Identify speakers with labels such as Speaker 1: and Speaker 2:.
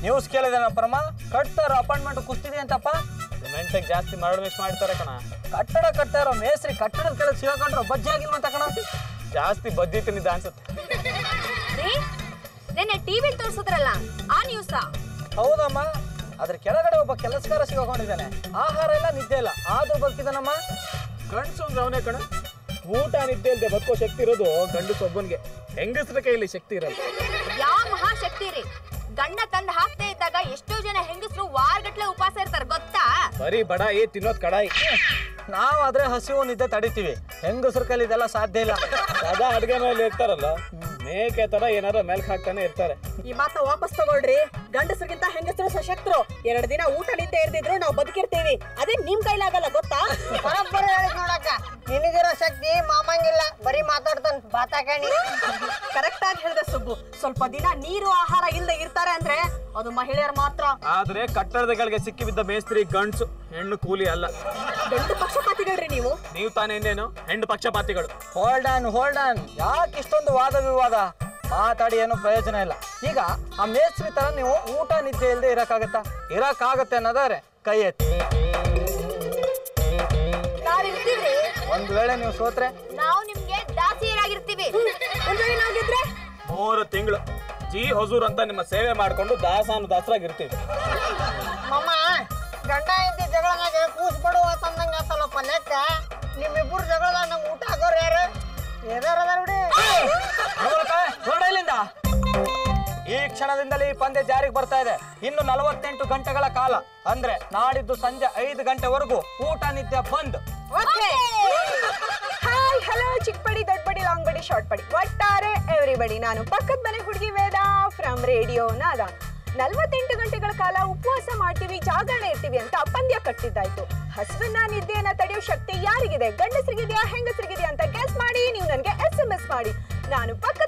Speaker 1: news ಕೇಳಿದೇನ ಪರಮ ಕಟ್ತಾರ appointment ಕುಸ್ತಿದೆ ಅಂತಪ್ಪ
Speaker 2: ಸಿಮೆಂಟಿಗೆ ಜಾಸ್ತಿ ಮರಳು ಮಿಕ್ಸ್ ಮಾಡ್ತಾರೆ ಕಣ
Speaker 1: ಕಟ್ಟಡ ಕಟ್ತಾ ಇರೋ ಮೇಸ್ರಿ ಕಟ್ಟಡದ ಕೆಳಗೆ ಸಿಗಾಕೊಂಡ್ರೆ ಬಜ್ಜಿ ಆಗಿಲ್ವಂತ ಕಣ
Speaker 2: ಜಾಸ್ತಿ ಬದ್ದಿ ತಿಂದಿದ್ದ ಅನ್ಸುತ್ತೆ
Speaker 3: ರೀ ನೆನ್ನೆ ಟಿವಿ ತೋರಿಸಿದ್ರಲ್ಲ ಆ ನ್ಯೂಸಾ
Speaker 1: ಹೌದಮ್ಮ ಅದ್ರ ಕೆಳಗಡೆ ಒಬ್ಬ ಕೆಲಸಗಾರ ಸಿಗಾಕೊಂಡಿದ್ದಾನೆ ಆಹಾರ ಇಲ್ಲ ನಿದ್ದೆ ಇಲ್ಲ ಆದ್ರೂ ಬದುಕಿದಾನಮ್ಮ
Speaker 2: ಗಂಡಸು ಅಂದ್ರೆ ಅವನೇ ಕಣ ಊಟ ನಿದ್ದೆ ಇಲ್ಲದೆ ಬದುಕೋ ಶಕ್ತಿ ಇರೋದು ಗಂಡಸು ಒಬ್ಬನಿಗೆ ಹೆಂಗಸ್ರ ಕೈಯಲ್ಲಿ ಶಕ್ತಿ ಇರೋದು
Speaker 3: ಯಾವ ಮಹಾಶಕ್ತಿ ರೀ ಗಂಡ ತಂದ್ ಹಾಕ್ತಾ ಇದ್ದಾಗ ಎಷ್ಟೋ ಜನ ಹೆಂಗಸರು ವಾರಗಟ್ಲೆ ಉಪವಾಸ ಇರ್ತಾರೆ ಗೊತ್ತಾ
Speaker 2: ಬರೀ ಬಡಾಯಿ ತಿನ್ನೋದ್ ಕಡಾಯಿ
Speaker 1: ನಾವಾದ್ರೆ ಹಸಿವು ನಿದ್ದೆ ತಡಿತೀವಿ ಹೆಂಗಸ್ರ ಕೈಲಿ ಇದೆಲ್ಲ ಸಾಧ್ಯ ಇಲ್ಲ
Speaker 2: ಸದಾ ಅಡ್ಗೆ ಮೇಲೆ ಇರ್ತಾರಲ್ಲ ಮೇಕೆ ತರ ಏನಾರ ಮೇಲ್ಕ್ ಹಾಕ್ತಾನೆ ಇರ್ತಾರೆ
Speaker 4: ಈ ಮಾತ ವಾಪಸ್ ತಗೊಳ್ರಿ ಗಂಡಸರಿಗಿಂತ ಹೆಂಗಸರು ಸಶಕ್ತರು ಎರಡು ದಿನ ಊಟ ನಿದ್ದೆ ಇರ್ದಿದ್ರು ನಾವು ಬದುಕಿರ್ತೀವಿ ಅದೇ ನಿಮ್ ಕೈಲಾಗಲ್ಲ ಗೊತ್ತಾ
Speaker 5: ಬರೋಬ್ಬರಿ ಹೇಳಿದ್ ನೋಡಕ್ಕ ನಿನಗಿರೋ ಶಕ್ತಿ ಮಾಮಂಗಿಲ್ಲ ಬರೀ ಮಾತಾಡ್ತಾನ ಬಾತಾಕಣಿ
Speaker 4: ಕರೆಕ್ಟ್ ಆಗಿ ಹೇಳ್ದೆ ಸುಬ್ಬು ಸ್ವಲ್ಪ ದಿನ ನೀರು ಆಹಾರ ಇಲ್ಲದೆ ಇರ್ತಾರೆ ಅಂದ್ರೆ ಅದು ಮಹಿಳೆಯರು ಮಾತ್ರ
Speaker 2: ಆದ್ರೆ ಕಟ್ಟಡದ ಕೆಳಗೆ ಸಿಕ್ಕಿ ಬಿದ್ದ ಮೇಸ್ತ್ರಿ ಗಂಡ್ಸು ಹೆಣ್ಣು ಕೂಲಿ ಅಲ್ಲ
Speaker 4: ದೊಡ್ಡ ಪಕ್ಷಪಾತಿಗಳ್ರಿ ನೀವು
Speaker 2: ನೀವು ತಾನೇ ಇನ್ನೇನು ಹೆಣ್ಣು ಪಕ್ಷಪಾತಿಗಳು
Speaker 1: ಹೋಲ್ಡ್ ಆನ್ ಹೋಲ್ಡ್ ಆನ್ ಯಾಕೆ ಇಷ್ಟೊಂದು ವಾದ ವಿವಾದ ಮಾತಾಡಿ ಏನು ಪ್ರಯೋಜನ ಇಲ್ಲ ಈಗ ಆ ಮೇಸ್ತ್ರಿ ತರ ನೀವು ಊಟ ನಿದ್ದೆ ಇಲ್ಲದೆ ಇರಕ್ಕಾಗತ್ತಾ ಇರಕ್ಕಾಗತ್ತೆ ಅನ್ನೋದಾದ್ರೆ ಕೈ ಎತ್ತಿ
Speaker 3: ನಾವ್ ಇರ್ತೀವ್ರಿ
Speaker 1: ಒಂದ್ ವೇಳೆ ನೀವು ಸೋತ್ರೆ
Speaker 3: ನಾವು ನಿಮ್ಗೆ ದಾಸಿಯರಾಗಿರ್ತೀವಿ
Speaker 4: ಒಂದ್ ವೇಳೆ ನಾವ್ ಗೆದ್ರೆ
Speaker 2: ಮೂರು ತಿಂಗಳು ಜಿ ಹೊಸೂರ್ ಅಂತ ನಿಮ್ಮ ಸೇವೆ ಮಾಡ್ಕೊಂಡು ದಾಸಾನು ದಾಸರಾಗಿರ್ತೀವಿ
Speaker 5: ಮಮ್ಮ ಗಂಡ ಹೆಂಡತಿ ಜಗಳದಾಗ ಕೂಸ್ ಬಡುವ ತಂದಂಗ ಆತಲ್ಲಪ್ಪ ಲೆಕ್ಕ ನಿಮ್ಮಿಬ್ಬರು ಜಗಳದಾಗ ನಂಗೆ ಊಟ ಹಾಕೋರು ಯಾರು ಯಾರ್ಯಾರು ಅದಾರ ಬಿಡಿ
Speaker 1: ಹೊರಡ ಇಲ್ಲಿಂದ ಈ ಕ್ಷಣದಿಂದಲೇ ಈ ಪಂದ್ಯ ಜಾರಿಗೆ ಬರ್ತಾ ಇದೆ ಇನ್ನು ನಲವತ್ತೆಂಟು ಗಂಟೆಗಳ ಕಾಲ ಅಂದ್ರೆ ನಾಡಿದ್ದು ಸಂಜೆ ಐದು ಗಂಟೆವರೆಗೂ ಊಟ ನಿದ್ದೆ ಬಂದ್
Speaker 6: ಹಾಯ್ ಹಲೋ ಚಿಕ್ಕ ಬಡಿ ದೊಡ್ಡ ಬಡಿ ಲಾಂಗ್ ಬಡಿ ಶಾರ್ಟ್ ಬಡಿ ಒಟ್ಟಾರೆ ಎವ್ರಿಬಡಿ ನಾನು ಪಕ್ಕದ ಮನೆ ಹುಡುಗಿ ವೇದ ಫ್ರಮ್ ರೇಡಿಯೋ ನಾದ ನಲ್ವತ್ತೆಂಟು ಗಂಟೆಗಳ ಕಾಲ ಉಪವಾಸ ಮಾಡ್ತೀವಿ ಜಾಗರಣೆ ಇರ್ತೀವಿ ಅಂತ ಪಂದ್ಯ ಕಟ್ಟಿದ್ದಾಯ್ತು ಹಸುವನ್ನ ನಿದ್ದೆಯನ್ನ ತಡೆಯೋ ಶಕ್ತಿ ಯಾರಿಗಿದೆ ಗಂಡಸರಿಗಿದೆಯಾ ಹೆಂಗಸರಿಗಿದೆಯಾ ಅಂತ ಗೆಸ್ ಮಾಡಿ ನೀವು ನನಗೆ ಎಸ್ ಎಂ ಎಸ್ ಮಾಡಿ ನಾನು ಪಕ್ಕದ